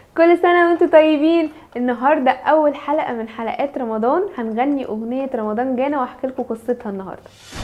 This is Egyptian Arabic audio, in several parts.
كل سنة وانتم طيبين النهاردة أول حلقة من حلقات رمضان هنغني أغنية رمضان جانا وأحكي لكم قصتها النهاردة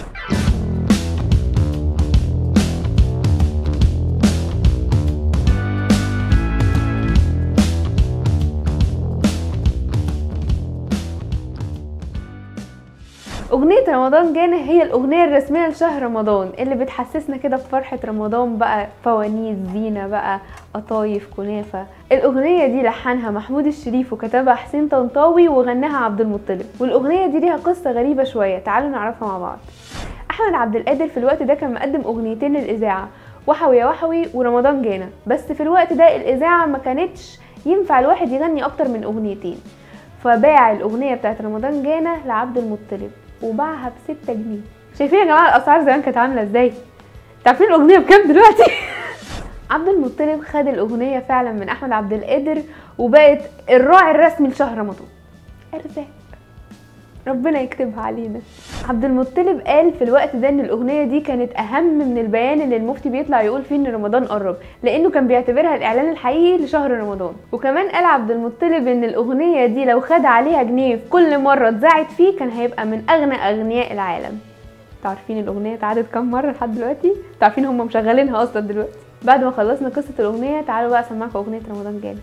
أغنية رمضان جانا هي الأغنية الرسمية لشهر رمضان اللي بتحسسنا كده بفرحة رمضان بقى فوانيس زينة بقى قطايف كنافة الأغنية دي لحنها محمود الشريف وكتبها حسين طنطاوي وغناها عبد المطلب والأغنية دي ليها قصة غريبة شوية تعالوا نعرفها مع بعض أحمد عبد القادر في الوقت ده كان مقدم أغنيتين للإذاعة وحوي يا وحوي ورمضان جانا بس في الوقت ده الإذاعة ما كانتش ينفع الواحد يغني أكتر من أغنيتين فباع الأغنية بتاعت رمضان جانا لعبد المطلب وباعها بستة جنيه شايفين يا جماعه الاسعار زمان كانت عامله ازاي تعرفين الاغنيه بكام دلوقتي عبد المطلب خد الاغنيه فعلا من احمد عبد القادر وبقت الراعي الرسمي لشهر رمضان ارزاق ربنا يكتبها علينا عبد المطلب قال في الوقت ده ان الاغنيه دي كانت اهم من البيان اللي المفتي بيطلع يقول فيه ان رمضان قرب لانه كان بيعتبرها الاعلان الحقيقي لشهر رمضان وكمان قال عبد المطلب ان الاغنيه دي لو خد عليها جنيه في كل مره اتذاعت فيه كان هيبقى من اغنى اغنياء العالم تعرفين الاغنيه اتعادت كام مره لحد دلوقتي تعرفين هم مشغلينها اصلا دلوقتي بعد ما خلصنا قصه الاغنيه تعالوا بقى اسمعكم اغنيه رمضان جانا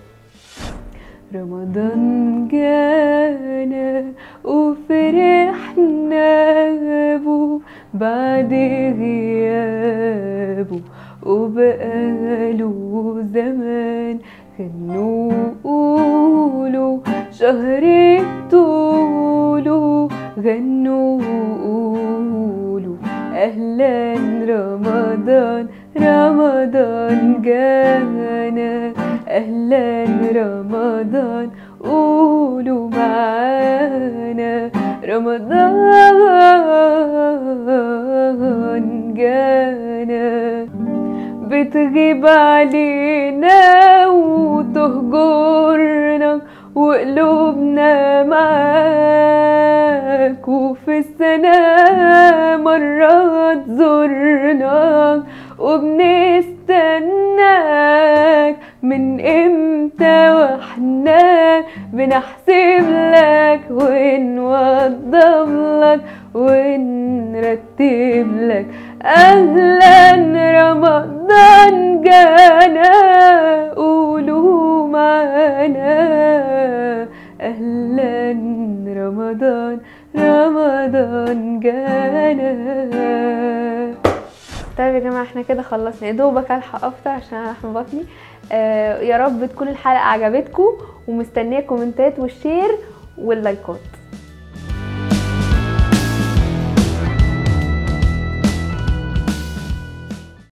رمضان جانا وفرحنا بو بعد غيابه وبقاله زمان غنوا قولوا شهر طوله غنوا قولوا اهلا رمضان رمضان جانا اهلا رمضان قولوا معانا رمضان جانا بتغيب علينا وتهجرنا وقلوبنا معاك وفي السنة مرة تزورنا وبنستناك من امتى واحنا بنحسب لك ونوضب لك ونرتب لك اهلا رمضان جانا قولوا معانا اهلا رمضان رمضان جانا طيب يا جماعه احنا كده خلصنا يا دوبك الحق افطر عشان انا لحم بطني آه يا رب تكون الحلقه عجبتكم ومستنيه كومنتات والشير واللايكات